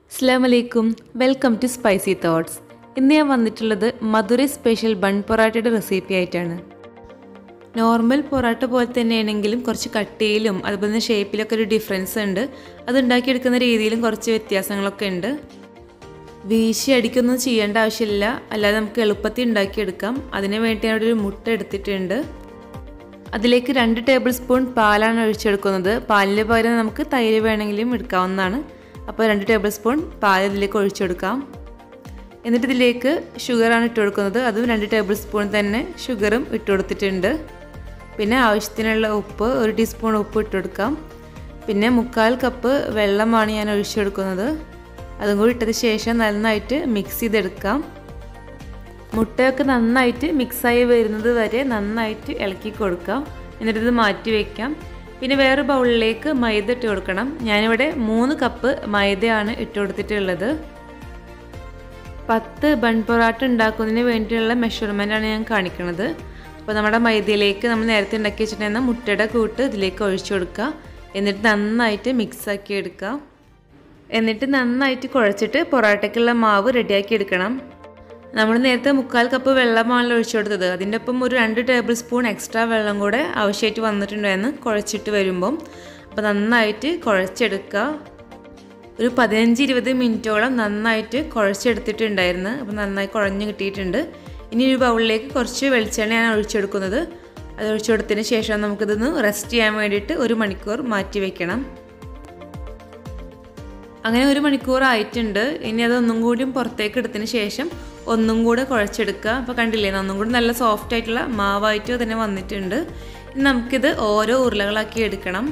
അസ്ലാമലൈക്കും welcome to spicy thoughts ഇന്ന് ഞാൻ വന്നിട്ടുള്ളത് മധുരൈ സ്പെഷ്യൽ ബൺ പൊറാട്ടയുടെ റെസിപ്പി ആയിട്ടാണ് നോർമൽ പൊറാട്ട പോലെ തന്നെയാണെങ്കിലും കുറച്ച് കട്ടിയിലും അതുപോലെ തന്നെ ഷേപ്പിലൊക്കെ ഒരു ഡിഫറൻസ് ഉണ്ട് അത് ഉണ്ടാക്കിയെടുക്കുന്ന രീതിയിലും കുറച്ച് വ്യത്യാസങ്ങളൊക്കെ ഉണ്ട് വീശി അടിക്കൊന്നും ചെയ്യേണ്ട ആവശ്യമില്ല അല്ലാതെ നമുക്ക് എളുപ്പത്തിൽ ഉണ്ടാക്കിയെടുക്കാം അതിന് വേണ്ടി ഞാൻ ഇവിടെ ഒരു മുട്ട എടുത്തിട്ടുണ്ട് അതിലേക്ക് രണ്ട് ടേബിൾ സ്പൂൺ പാലാണ് ഒഴിച്ചെടുക്കുന്നത് പാലിന് പകരം നമുക്ക് തൈര് വേണമെങ്കിലും എടുക്കാവുന്നതാണ് അപ്പോൾ രണ്ട് ടേബിൾ സ്പൂൺ പാൽ ഇതിലേക്ക് ഒഴിച്ചെടുക്കാം എന്നിട്ട് ഇതിലേക്ക് ഷുഗറാണ് ഇട്ട് കൊടുക്കുന്നത് അതും രണ്ട് ടേബിൾ സ്പൂൺ തന്നെ ഷുഗറും ഇട്ട് കൊടുത്തിട്ടുണ്ട് പിന്നെ ആവശ്യത്തിനുള്ള ഉപ്പ് ഒരു ടീസ്പൂൺ ഉപ്പ് ഇട്ട് കൊടുക്കാം പിന്നെ മുക്കാൽ കപ്പ് വെള്ളമാണ് ഞാൻ ഒഴിച്ചെടുക്കുന്നത് അതും കൂടി ഇട്ടതിന് ശേഷം നന്നായിട്ട് മിക്സ് ചെയ്തെടുക്കാം മുട്ടയൊക്കെ നന്നായിട്ട് മിക്സായി വരുന്നത് വരെ നന്നായിട്ട് ഇളക്കി കൊടുക്കാം എന്നിട്ട് ഇത് മാറ്റി വയ്ക്കാം പിന്നെ വേറെ ബൗളിലേക്ക് മൈദ ഇട്ട് കൊടുക്കണം ഞാനിവിടെ മൂന്ന് കപ്പ് മൈദയാണ് ഇട്ട് കൊടുത്തിട്ടുള്ളത് പത്ത് ബൺ പൊറാട്ട ഉണ്ടാക്കുന്നതിന് വേണ്ടിയുള്ള മെഷർമെൻ്റാണ് ഞാൻ കാണിക്കുന്നത് അപ്പോൾ നമ്മുടെ മൈദയിലേക്ക് നമ്മൾ നേരത്തെ ഉണ്ടാക്കി വെച്ചിട്ടുണ്ടെന്ന മുട്ടയുടെ കൂട്ട് ഇതിലേക്ക് ഒഴിച്ചു കൊടുക്കുക എന്നിട്ട് നന്നായിട്ട് മിക്സാക്കി എടുക്കുക എന്നിട്ട് നന്നായിട്ട് കുഴച്ചിട്ട് പൊറാട്ടയ്ക്കുള്ള മാവ് റെഡിയാക്കി എടുക്കണം നമ്മൾ നേരത്തെ മുക്കാൽ കപ്പ് വെള്ളമാണല്ലോ ഒഴിച്ചു കൊടുത്തത് അതിൻ്റെ ഒപ്പം ഒരു രണ്ട് ടേബിൾ സ്പൂൺ എക്സ്ട്രാ വെള്ളം കൂടെ ആവശ്യമായിട്ട് വന്നിട്ടുണ്ടായിരുന്നു കുഴച്ചിട്ട് വരുമ്പം അപ്പോൾ നന്നായിട്ട് കുഴച്ചെടുക്കുക ഒരു പതിനഞ്ച് ഇരുപത് മിനിറ്റോളം നന്നായിട്ട് കുഴച്ചെടുത്തിട്ടുണ്ടായിരുന്നു അപ്പോൾ നന്നായി കുഴഞ്ഞ് കിട്ടിയിട്ടുണ്ട് ഇനി ഒരു ബൗളിലേക്ക് കുറച്ച് വെളിച്ചെണ്ണ ഞാൻ ഒഴിച്ചെടുക്കുന്നത് അത് ഒഴിച്ചു കൊടുത്തതിന് ശേഷം നമുക്കിതൊന്ന് റെസ്റ്റ് ചെയ്യാൻ വേണ്ടിയിട്ട് ഒരു മണിക്കൂർ മാറ്റി വെക്കണം അങ്ങനെ ഒരു മണിക്കൂർ ആയിട്ടുണ്ട് ഇനി അതൊന്നും കൂടിയും പുറത്തേക്ക് എടുത്തതിന് ശേഷം ഒന്നും കൂടെ കുഴച്ചെടുക്കുക അപ്പോൾ കണ്ടില്ലേ ഒന്നും കൂടി നല്ല സോഫ്റ്റ് ആയിട്ടുള്ള മാവായിട്ട് തന്നെ വന്നിട്ടുണ്ട് ഇനി നമുക്കിത് ഓരോ ഉരുളകളാക്കി എടുക്കണം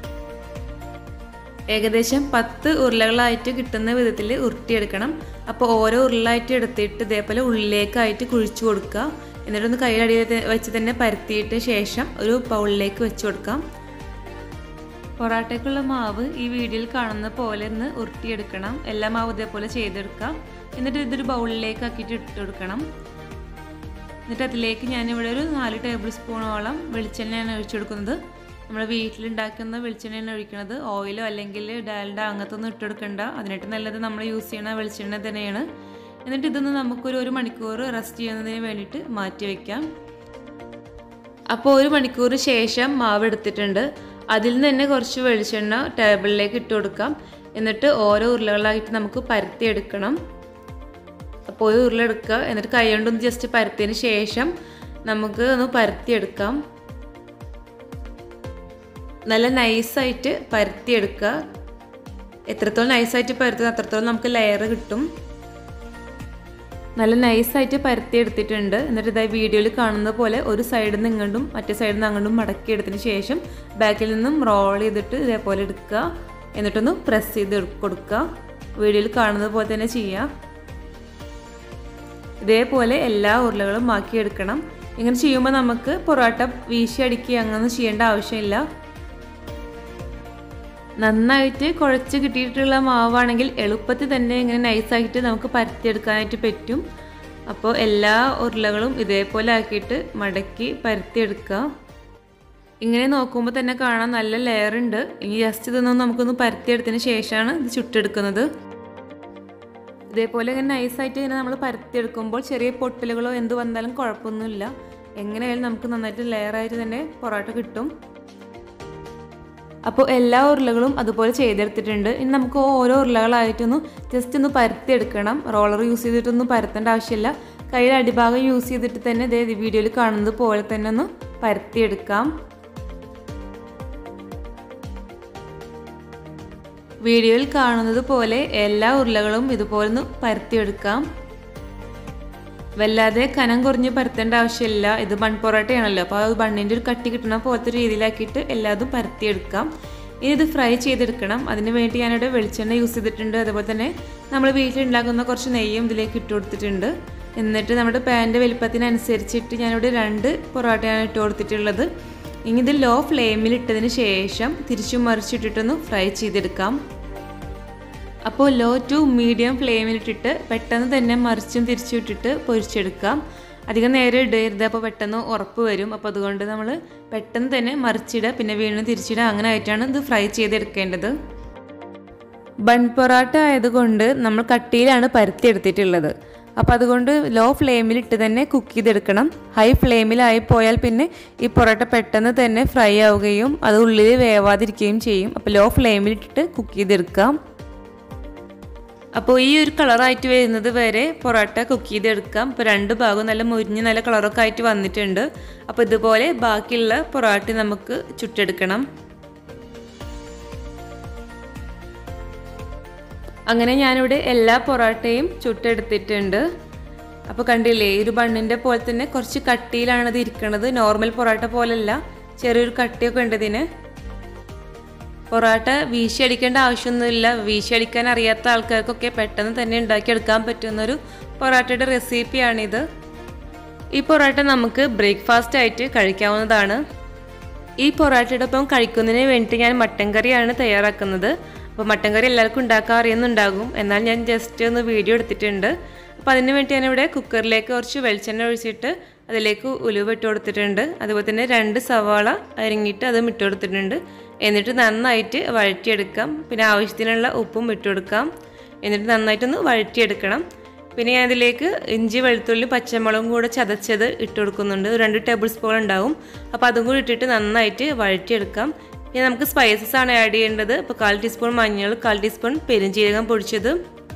ഏകദേശം പത്ത് ഉരുളകളായിട്ട് കിട്ടുന്ന വിധത്തിൽ ഉരുട്ടിയെടുക്കണം അപ്പോൾ ഓരോ ഉരുളായിട്ട് എടുത്തിട്ട് ഇതേപോലെ ഉള്ളിലേക്കായിട്ട് കുഴിച്ചു കൊടുക്കുക എന്നിട്ടൊന്ന് കൈയടിയിൽ വെച്ച് തന്നെ പരത്തിയിട്ട് ശേഷം ഒരു ബൗളിലേക്ക് വെച്ച് കൊടുക്കാം പൊറാട്ടയ്ക്കുള്ള മാവ് ഈ വീഡിയോയിൽ കാണുന്ന പോലെ ഒന്ന് ഉരുട്ടിയെടുക്കണം എല്ലാ മാവ് ഇതേപോലെ ചെയ്തെടുക്കാം എന്നിട്ട് ഇതൊരു ബൗളിലേക്ക് ആക്കിയിട്ട് ഇട്ട് കൊടുക്കണം എന്നിട്ട് അതിലേക്ക് ഞാനിവിടെ ഒരു നാല് ടേബിൾ സ്പൂണോളം വെളിച്ചെണ്ണയാണ് ഒഴിച്ചു കൊടുക്കുന്നത് നമ്മൾ വീട്ടിലുണ്ടാക്കുന്ന വെളിച്ചെണ്ണയാണ് ഒഴിക്കുന്നത് ഓയിലോ അല്ലെങ്കിൽ ഡാൽഡ അങ്ങനത്തെ ഒന്നും ഇട്ടെടുക്കണ്ട അതിനായിട്ട് നല്ലത് നമ്മൾ യൂസ് ചെയ്യണ വെളിച്ചെണ്ണ തന്നെയാണ് എന്നിട്ട് ഇതൊന്ന് നമുക്കൊരു ഒരു മണിക്കൂർ റെസ്റ്റ് ചെയ്യുന്നതിന് വേണ്ടിയിട്ട് മാറ്റി വയ്ക്കാം അപ്പോൾ ഒരു മണിക്കൂർ ശേഷം മാവ് എടുത്തിട്ടുണ്ട് അതിൽ നിന്ന് തന്നെ കുറച്ച് വെളിച്ചെണ്ണ ടേബിളിലേക്ക് ഇട്ട് കൊടുക്കാം എന്നിട്ട് ഓരോ ഉരുളകളായിട്ട് നമുക്ക് പരത്തി എടുക്കണം അപ്പോൾ ഒരു ഉരുള എടുക്കുക എന്നിട്ട് കൈ കൊണ്ടൊന്ന് ജസ്റ്റ് പരത്തിയതിന് ശേഷം നമുക്ക് ഒന്ന് പരത്തിയെടുക്കാം നല്ല നൈസായിട്ട് പരത്തിയെടുക്കുക എത്രത്തോളം നൈസായിട്ട് പരത്തുക അത്രത്തോളം നമുക്ക് ലെയർ കിട്ടും നല്ല നൈസായിട്ട് പരത്തി എടുത്തിട്ടുണ്ട് എന്നിട്ട് ഇതായി വീഡിയോയിൽ കാണുന്ന പോലെ ഒരു സൈഡിൽ നിന്ന് ഇങ്ങോട്ടും മറ്റേ സൈഡിൽ നിന്ന് അങ്ങോട്ടും മടക്കി എടുത്തതിന് ശേഷം ബാക്കിൽ നിന്നും റോൾ ചെയ്തിട്ട് ഇതേപോലെ എടുക്കുക എന്നിട്ടൊന്ന് പ്രസ് ചെയ്ത് കൊടുക്കുക വീഡിയോയിൽ കാണുന്നത് പോലെ തന്നെ ചെയ്യുക ഇതേപോലെ എല്ലാ ഉരുളകളും മാക്കിയെടുക്കണം ഇങ്ങനെ ചെയ്യുമ്പോൾ നമുക്ക് പൊറോട്ട വീശി അടിക്കുക അങ്ങനെ ചെയ്യേണ്ട ആവശ്യമില്ല നന്നായിട്ട് കുഴച്ച് കിട്ടിയിട്ടുള്ള മാവാണെങ്കിൽ എളുപ്പത്തിൽ തന്നെ ഇങ്ങനെ നൈസായിട്ട് നമുക്ക് പരത്തിയെടുക്കാനായിട്ട് പറ്റും അപ്പോൾ എല്ലാ ഉരുളകളും ഇതേപോലെ ആക്കിയിട്ട് മടക്കി പരത്തിയെടുക്കുക ഇങ്ങനെ നോക്കുമ്പോൾ തന്നെ കാണാൻ നല്ല ലെയർ ഉണ്ട് ഇനി ജസ്റ്റ് ഇതൊന്നും നമുക്കൊന്ന് പരത്തിയെടുത്തതിന് ശേഷമാണ് ഇത് ചുട്ടെടുക്കുന്നത് ഇതേപോലെ ഇങ്ങനെ നൈസായിട്ട് ഇങ്ങനെ നമ്മൾ പരത്തിയെടുക്കുമ്പോൾ ചെറിയ പൊട്ടലുകളോ എന്ത് വന്നാലും കുഴപ്പമൊന്നുമില്ല എങ്ങനെയായാലും നമുക്ക് നന്നായിട്ട് ലെയറായിട്ട് തന്നെ പൊറോട്ട കിട്ടും അപ്പോൾ എല്ലാ ഉരുളകളും അതുപോലെ ചെയ്തെടുത്തിട്ടുണ്ട് ഇനി നമുക്ക് ഓരോ ഉരുളകളായിട്ടൊന്ന് ജസ്റ്റ് ഒന്ന് പരത്തിയെടുക്കണം റോളർ യൂസ് ചെയ്തിട്ടൊന്നും പരത്തേണ്ട ആവശ്യമില്ല കയ്യുടെ അടിഭാഗം യൂസ് ചെയ്തിട്ട് തന്നെ ഇതേ വീഡിയോയിൽ കാണുന്നത് പോലെ തന്നെ ഒന്ന് പരത്തിയെടുക്കാം വീഡിയോയിൽ കാണുന്നത് പോലെ എല്ലാ ഉരുളകളും ഇതുപോലെ ഒന്ന് പരത്തിയെടുക്കാം വല്ലാതെ കനം കുറഞ്ഞ് പരത്തേണ്ട ആവശ്യമില്ല ഇത് ബൺ പൊറോട്ടയാണല്ലോ അപ്പോൾ ആ ബണ്ണിൻ്റെ ഒരു കട്ടി കിട്ടുന്ന പോലത്തെ രീതിയിലാക്കിയിട്ട് എല്ലാതും പരത്തിയെടുക്കാം ഇനി ഇത് ഫ്രൈ ചെയ്തെടുക്കണം അതിന് വേണ്ടി ഞാനിവിടെ വെളിച്ചെണ്ണ യൂസ് ചെയ്തിട്ടുണ്ട് അതുപോലെ തന്നെ നമ്മൾ വീട്ടിലുണ്ടാക്കുന്ന കുറച്ച് നെയ്യും ഇതിലേക്ക് ഇട്ട് കൊടുത്തിട്ടുണ്ട് എന്നിട്ട് നമ്മുടെ പാൻ്റെ വലിപ്പത്തിനനുസരിച്ചിട്ട് ഞാനിവിടെ രണ്ട് പൊറോട്ടയാണ് ഇട്ട് കൊടുത്തിട്ടുള്ളത് ഇനി ഇത് ലോ ഫ്ലെയിമിൽ ഇട്ടതിന് ശേഷം തിരിച്ചും മറിച്ചിട്ടിട്ടൊന്ന് ഫ്രൈ ചെയ്തെടുക്കാം അപ്പോൾ ലോ ടു മീഡിയം ഫ്ലെയിമിലിട്ടിട്ട് പെട്ടെന്ന് തന്നെ മറിച്ചും തിരിച്ചും ഇട്ടിട്ട് പൊരിച്ചെടുക്കാം അധികം നേരം ഇടരുത് അപ്പോൾ പെട്ടെന്ന് ഉറപ്പ് വരും അപ്പോൾ അതുകൊണ്ട് നമ്മൾ പെട്ടെന്ന് തന്നെ മറിച്ചിടുക പിന്നെ വീണ്ടും തിരിച്ചിടുക അങ്ങനെ ആയിട്ടാണ് ഇത് ഫ്രൈ ചെയ്തെടുക്കേണ്ടത് ബൺ പൊറാട്ട ആയതുകൊണ്ട് നമ്മൾ കട്ടിയിലാണ് പരത്തിയെടുത്തിട്ടുള്ളത് അപ്പോൾ അതുകൊണ്ട് ലോ ഫ്ലെയിമിലിട്ട് തന്നെ കുക്ക് ചെയ്തെടുക്കണം ഹൈ ഫ്ലെയിമിലായി പോയാൽ പിന്നെ ഈ പൊറോട്ട പെട്ടെന്ന് തന്നെ ഫ്രൈ ആവുകയും അത് ഉള്ളിൽ വേവാതിരിക്കുകയും ചെയ്യും അപ്പോൾ ലോ ഫ്ലെയിമിലിട്ടിട്ട് കുക്ക് ചെയ്തെടുക്കാം അപ്പോൾ ഈ ഒരു കളറായിട്ട് വരുന്നത് വരെ പൊറോട്ട കുക്ക് ചെയ്തെടുക്കാം ഇപ്പോൾ രണ്ട് ഭാഗവും നല്ല മുരിഞ്ഞ് നല്ല കളറൊക്കെ ആയിട്ട് വന്നിട്ടുണ്ട് അപ്പോൾ ഇതുപോലെ ബാക്കിയുള്ള പൊറോട്ട നമുക്ക് ചുട്ടെടുക്കണം അങ്ങനെ ഞാനിവിടെ എല്ലാ പൊറോട്ടയും ചുട്ടെടുത്തിട്ടുണ്ട് അപ്പോൾ കണ്ടില്ലേ ഈ ഒരു ബണ്ണിൻ്റെ പോലെ തന്നെ കുറച്ച് കട്ടിയിലാണ് ഇത് ഇരിക്കുന്നത് നോർമൽ പൊറോട്ട പോലല്ല ചെറിയൊരു കട്ടിയൊക്കെ ഉണ്ട് ഇതിന് പൊറോട്ട വീശി അടിക്കേണ്ട ആവശ്യമൊന്നുമില്ല വീശി അടിക്കാൻ അറിയാത്ത ആൾക്കാർക്കൊക്കെ പെട്ടെന്ന് തന്നെ ഉണ്ടാക്കിയെടുക്കാൻ പറ്റുന്നൊരു പൊറോട്ടയുടെ റെസിപ്പിയാണിത് ഈ പൊറോട്ട നമുക്ക് ബ്രേക്ക്ഫാസ്റ്റ് ആയിട്ട് കഴിക്കാവുന്നതാണ് ഈ പൊറോട്ടയുടെ ഒപ്പം കഴിക്കുന്നതിന് വേണ്ടിയിട്ട് ഞാൻ മട്ടൻ കറിയാണ് തയ്യാറാക്കുന്നത് അപ്പോൾ മട്ടൻ കറി എല്ലാവർക്കും ഉണ്ടാക്കാൻ അറിയുന്നുണ്ടാകും എന്നാൽ ഞാൻ ജസ്റ്റ് ഒന്ന് വീഡിയോ എടുത്തിട്ടുണ്ട് അപ്പോൾ അതിന് വേണ്ടി ഞാനിവിടെ കുക്കറിലേക്ക് കുറച്ച് വെളിച്ചെണ്ണ ഒഴിച്ചിട്ട് അതിലേക്ക് ഉലുവ ഇട്ട് കൊടുത്തിട്ടുണ്ട് അതുപോലെ തന്നെ രണ്ട് സവാള അരിഞ്ഞിട്ട് അതും ഇട്ട് കൊടുത്തിട്ടുണ്ട് എന്നിട്ട് നന്നായിട്ട് വഴറ്റിയെടുക്കാം പിന്നെ ആവശ്യത്തിനുള്ള ഉപ്പും ഇട്ട് കൊടുക്കാം എന്നിട്ട് നന്നായിട്ടൊന്ന് വഴറ്റിയെടുക്കണം പിന്നെ ഞാൻ ഇതിലേക്ക് ഇഞ്ചി വെളുത്തുള്ളി പച്ചമുളകും കൂടെ ചതച്ചത് ഇട്ട് കൊടുക്കുന്നുണ്ട് രണ്ട് ടേബിൾ സ്പൂൺ ഉണ്ടാവും അപ്പോൾ അതും കൂടി ഇട്ടിട്ട് നന്നായിട്ട് വഴറ്റിയെടുക്കാം പിന്നെ നമുക്ക് സ്പൈസസ് ആണ് ആഡ് ചെയ്യേണ്ടത് ഇപ്പോൾ കാൽ ടീസ്പൂൺ മഞ്ഞൾ കാൽ ടീസ്പൂൺ പെരുംജീരകം പൊടിച്ചത്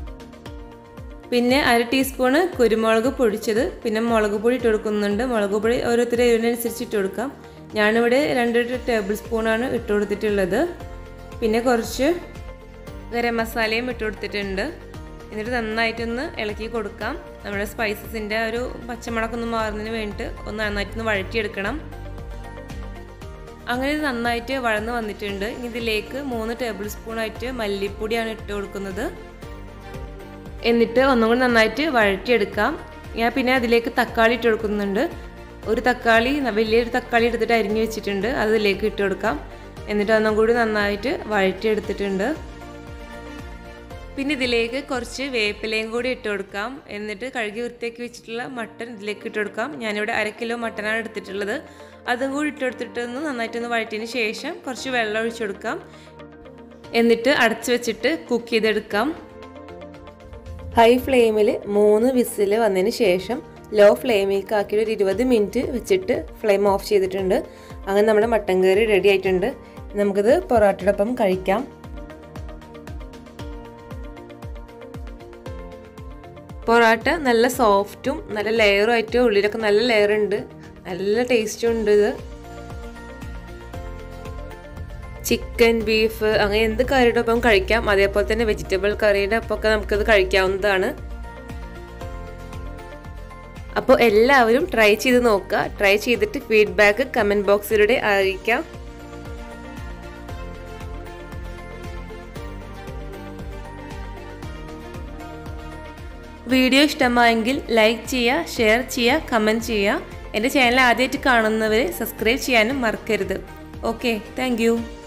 പിന്നെ അര ടീസ്പൂണ് കുരുമുളക് പൊടിച്ചത് പിന്നെ മുളക് പൊടി ഇട്ട് കൊടുക്കുന്നുണ്ട് മുളക് പൊടി ഓരോരുത്തരുടെ എരിവിനനുസരിച്ച് ഇട്ട് കൊടുക്കാം ഞാനിവിടെ രണ്ട് ടേബിൾ സ്പൂണാണ് ഇട്ട് കൊടുത്തിട്ടുള്ളത് പിന്നെ കുറച്ച് ഗരം മസാലയും ഇട്ട് കൊടുത്തിട്ടുണ്ട് എന്നിട്ട് നന്നായിട്ടൊന്ന് ഇളക്കി കൊടുക്കാം നമ്മുടെ സ്പൈസസിൻ്റെ ഒരു പച്ചമുളകൊന്ന് മാറുന്നതിന് വേണ്ടിയിട്ട് ഒന്ന് നന്നായിട്ടൊന്ന് വഴറ്റിയെടുക്കണം അങ്ങനെ ഇത് നന്നായിട്ട് വഴന്ന് വന്നിട്ടുണ്ട് ഇനി ഇതിലേക്ക് മൂന്ന് ടേബിൾ സ്പൂണായിട്ട് മല്ലിപ്പൊടിയാണ് ഇട്ട് കൊടുക്കുന്നത് എന്നിട്ട് ഒന്നും കൂടി നന്നായിട്ട് വഴറ്റിയെടുക്കാം ഞാൻ പിന്നെ അതിലേക്ക് തക്കാളി ഇട്ട് കൊടുക്കുന്നുണ്ട് ഒരു തക്കാളി വലിയൊരു തക്കാളി എടുത്തിട്ട് അരിഞ്ഞു വെച്ചിട്ടുണ്ട് അത് ഇതിലേക്ക് ഇട്ട് കൊടുക്കാം എന്നിട്ട് ഒന്നും കൂടി നന്നായിട്ട് വഴറ്റിയെടുത്തിട്ടുണ്ട് പിന്നെ ഇതിലേക്ക് കുറച്ച് വേപ്പിലയും കൂടി ഇട്ട് കൊടുക്കാം എന്നിട്ട് കഴുകി വൃത്തിയാക്കി വെച്ചിട്ടുള്ള മട്ടൺ ഇതിലേക്ക് ഇട്ട് കൊടുക്കാം ഞാനിവിടെ അര കിലോ മട്ടനാണ് എടുത്തിട്ടുള്ളത് അതും കൂടി ഇട്ട് കൊടുത്തിട്ടൊന്ന് നന്നായിട്ടൊന്ന് വഴറ്റിയതിന് ശേഷം കുറച്ച് വെള്ളം ഒഴിച്ചു കൊടുക്കാം എന്നിട്ട് അടച്ചു വെച്ചിട്ട് കുക്ക് ചെയ്തെടുക്കാം ഹൈ ഫ്ലെയിമിൽ മൂന്ന് വിസിൽ വന്നതിന് ശേഷം ലോ ഫ്ലെയിമിലേക്ക് ആക്കിയിട്ട് ഒരു ഇരുപത് മിനിറ്റ് വെച്ചിട്ട് ഫ്ലെയിം ഓഫ് ചെയ്തിട്ടുണ്ട് അങ്ങനെ നമ്മുടെ മട്ടൻ കറി റെഡി ആയിട്ടുണ്ട് നമുക്കിത് പൊറോട്ടയോടൊപ്പം കഴിക്കാം പൊറോട്ട നല്ല സോഫ്റ്റും നല്ല ലെയറും ആയിട്ട് ഉള്ളിലൊക്കെ നല്ല ലെയർ ഉണ്ട് നല്ല ടേസ്റ്റും ഉണ്ട് ഇത് ചിക്കൻ ബീഫ് അങ്ങനെ എന്ത് കറിയുടെ ഒപ്പം കഴിക്കാം അതേപോലെ തന്നെ വെജിറ്റബിൾ കറിയുടെ ഒപ്പമൊക്കെ നമുക്കിത് കഴിക്കാവുന്നതാണ് അപ്പോൾ എല്ലാവരും ട്രൈ ചെയ്ത് നോക്കുക ട്രൈ ചെയ്തിട്ട് ഫീഡ്ബാക്ക് കമൻറ്റ് ബോക്സിലൂടെ അറിയിക്കാം വീഡിയോ ഇഷ്ടമായെങ്കിൽ ലൈക്ക് ചെയ്യുക ഷെയർ ചെയ്യുക കമൻറ്റ് ചെയ്യുക എൻ്റെ ചാനൽ ആദ്യമായിട്ട് കാണുന്നവർ സബ്സ്ക്രൈബ് ചെയ്യാനും മറക്കരുത് ഓക്കെ താങ്ക്